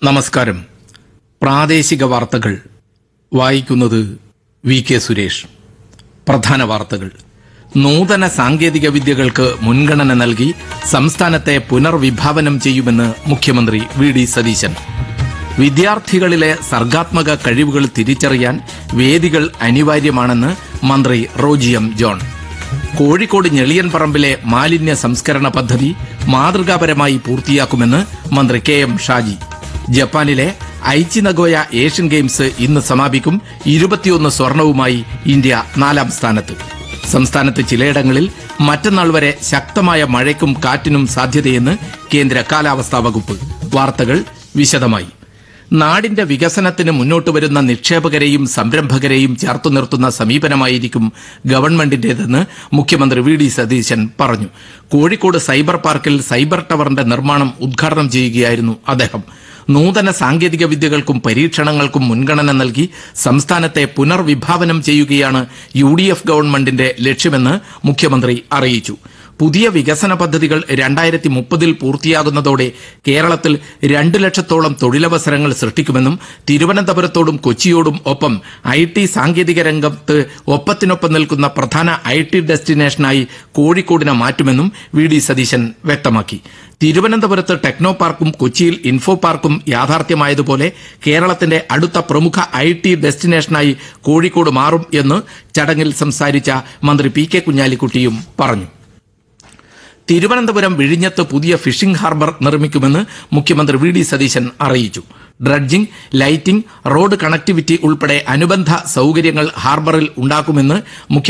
നമസ്കാരം പ്രാദേശിക വാർത്തകൾ വായിക്കുന്നത് വി കെ സുരേഷ് പ്രധാന വാർത്തകൾ നൂതന സാങ്കേതിക വിദ്യകൾക്ക് മുൻഗണന നൽകി സംസ്ഥാനത്തെ പുനർവിഭാവനം ചെയ്യുമെന്ന് മുഖ്യമന്ത്രി വി ഡി സതീശൻ വിദ്യാർത്ഥികളിലെ സർഗാത്മക കഴിവുകൾ തിരിച്ചറിയാൻ വേദികൾ അനിവാര്യമാണെന്ന് മന്ത്രി റോജി എം ജോൺ കോഴിക്കോട് ഞെളിയൻപറമ്പിലെ മാലിന്യ സംസ്കരണ പദ്ധതി മാതൃകാപരമായി പൂർത്തിയാക്കുമെന്ന് മന്ത്രി കെ എം ഷാജി ജപ്പാനിലെ ഐച്ചി നഗോയ ഏഷ്യൻ ഗെയിംസ് ഇന്ന് സമാപിക്കും ഇരുപത്തിയൊന്ന് സ്വർണവുമായി ഇന്ത്യ നാലാം സ്ഥാനത്ത് സംസ്ഥാനത്ത് ചിലയിടങ്ങളിൽ മറ്റന്നാൾ വരെ ശക്തമായ മഴയ്ക്കും കാറ്റിനും സാധ്യതയെന്ന് കേന്ദ്ര കാലാവസ്ഥാ വകുപ്പ് വാർത്തകൾ വിശദമായി നാടിന്റെ വികസനത്തിന് മുന്നോട്ട് വരുന്ന നിക്ഷേപകരെയും സംരംഭകരെയും ചേർത്തു നിർത്തുന്ന സമീപനമായിരിക്കും ഗവൺമെന്റിന്റേതെന്ന് മുഖ്യമന്ത്രി വി ഡി സതീശൻ പറഞ്ഞു കോഴിക്കോട് സൈബർ പാർക്കിൽ സൈബർ ടവറിന്റെ നിർമ്മാണം ഉദ്ഘാടനം ചെയ്യുകയായിരുന്നു അദ്ദേഹം നൂതന സാങ്കേതിക വിദ്യകൾക്കും പരീക്ഷണങ്ങൾക്കും മുൻഗണന നൽകി സംസ്ഥാനത്തെ പുനർവിഭാവനം ചെയ്യുകയാണ് യു ഡി എഫ് ഗവൺമെന്റിന്റെ ലക്ഷ്യമെന്ന് മുഖ്യമന്ത്രി അറിയിച്ചു പുതിയ വികസന പദ്ധതികൾ രണ്ടായിരത്തി മുപ്പതിൽ പൂർത്തിയാകുന്നതോടെ കേരളത്തിൽ രണ്ട് ലക്ഷത്തോളം തൊഴിലവസരങ്ങൾ സൃഷ്ടിക്കുമെന്നും തിരുവനന്തപുരത്തോടും കൊച്ചിയോടും ഒപ്പം ഐ ടി സാങ്കേതിക രംഗത്ത് ഒപ്പത്തിനൊപ്പം നിൽക്കുന്ന പ്രധാന ഐ ടി ഡെസ്റ്റിനേഷനായി കോഴിക്കോടിനെ മാറ്റുമെന്നും വി ഡി സതീശൻ വ്യക്തമാക്കി തിരുവനന്തപുരത്ത് ടെക്നോ പാർക്കും കൊച്ചിയിൽ ഇൻഫോ പാർക്കും യാഥാർത്ഥ്യമായതുപോലെ കേരളത്തിന്റെ അടുത്ത പ്രമുഖ ഐ ടി ഡെസ്റ്റിനേഷനായി കോഴിക്കോട് മാറും എന്ന് ചടങ്ങിൽ സംസാരിച്ച മന്ത്രി പി കെ കുഞ്ഞാലിക്കുട്ടിയും പറഞ്ഞു തിരുവനന്തപുരം വിഴിഞ്ഞത്ത് പുതിയ ഫിഷിംഗ് ഹാർബർ നിർമ്മിക്കുമെന്ന് മുഖ്യമന്ത്രി വി ഡി സതീശൻ അറിയിച്ചു ഡ്രഡ്ജിംഗ് ലൈറ്റിംഗ് റോഡ് കണക്ടിവിറ്റി ഉൾപ്പെടെ അനുബന്ധ സൌകര്യങ്ങൾ ഹാർബറിൽ ഉണ്ടാക്കുമെന്ന് മുഖ്യമന്ത്രി